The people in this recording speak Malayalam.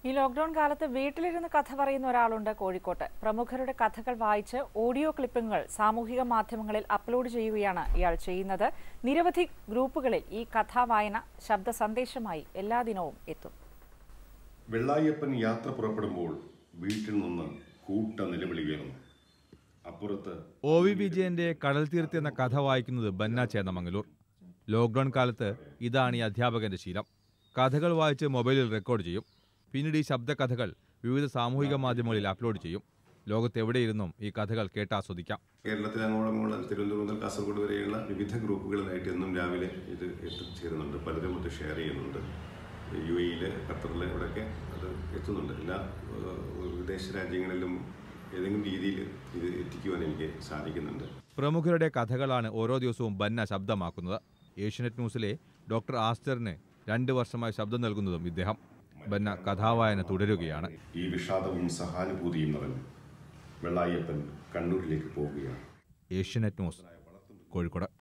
ഈ ലോക്ക്ഡൌൺ കാലത്ത് വീട്ടിലിരുന്ന് കഥ പറയുന്ന ഒരാളുണ്ട് കോഴിക്കോട്ട് പ്രമുഖരുടെ കഥകൾ വായിച്ച് ഓഡിയോ ക്ലിപ്പിംഗുകൾ സാമൂഹിക മാധ്യമങ്ങളിൽ അപ്ലോഡ് ചെയ്യുകയാണ് ഇയാൾ ചെയ്യുന്നത് നിരവധി ഗ്രൂപ്പുകളിൽ ഈ കഥാവായന ശബ്ദ സന്ദേശമായി എല്ലാ ദിനവും എത്തും വെള്ളായപ്പൻ യാത്ര പുറപ്പെടുമ്പോൾ വീട്ടിൽ നിന്ന് കൂട്ട നിലവിളി ഉയർന്നു അപ്പുറത്ത് ഒ വി വിജയന്റെ കടൽ തീർത്ത് എന്ന കഥ വായിക്കുന്നത് ബന്ന ചേന്നമംഗലൂർ ലോക്ക്ഡൌൺ കാലത്ത് ഇതാണ് ഈ അധ്യാപകന്റെ ശീലം കഥകൾ വായിച്ച് മൊബൈലിൽ റെക്കോർഡ് ചെയ്യും പിന്നീട് ഈ ശബ്ദകഥകൾ വിവിധ സാമൂഹിക മാധ്യമങ്ങളിൽ അപ്ലോഡ് ചെയ്യും ലോകത്തെവിടെയിരുന്നും ഈ കഥകൾ കേട്ടാസ്വദിക്കാം കേരളത്തിലെ അങ്ങോളം ഇങ്ങോളം തിരുവനന്തപുരം മുതൽ കാസർഗോഡ് വരെയുള്ള വിവിധ ഗ്രൂപ്പുകളിലായിട്ട് എന്നും രാവിലെ ഇത് എത്തിച്ചേരുന്നുണ്ട് പലരും അത് ഷെയർ ചെയ്യുന്നുണ്ട് യു എയിൽ ഖത്തറിൽ ഇവിടെയൊക്കെ അത് എത്തുന്നുണ്ട് എല്ലാ ഏഹ്, വിദേശ രാജ്യങ്ങളിലും ഏതെങ്കിലും രീതിയിൽ ഇത് എത്തിക്കുവാൻ എനിക്ക് സാധിക്കുന്നുണ്ട് പ്രമുഖരുടെ കഥകളാണ് ഓരോ ദിവസവും ബന്ന ശബ്ദമാക്കുന്നത് ഏഷ്യനെറ്റ് ന്യൂസിലെ ഡോക്ടർ ആസ്റ്ററിന് രണ്ട് വർഷമായി ശബ്ദം നൽകുന്നതും ഇദ്ദേഹം ബന്ന കഥാവായന തുടരുകയാണ് ഈ വിഷാദവും സഹാനുഭൂതിയും നിറഞ്ഞു വെള്ളായപ്പൻ കണ്ണൂരിലേക്ക് പോവുകയാണ് ഏഷ്യനെറ്റ് ന്യൂസ് കോഴിക്കോട്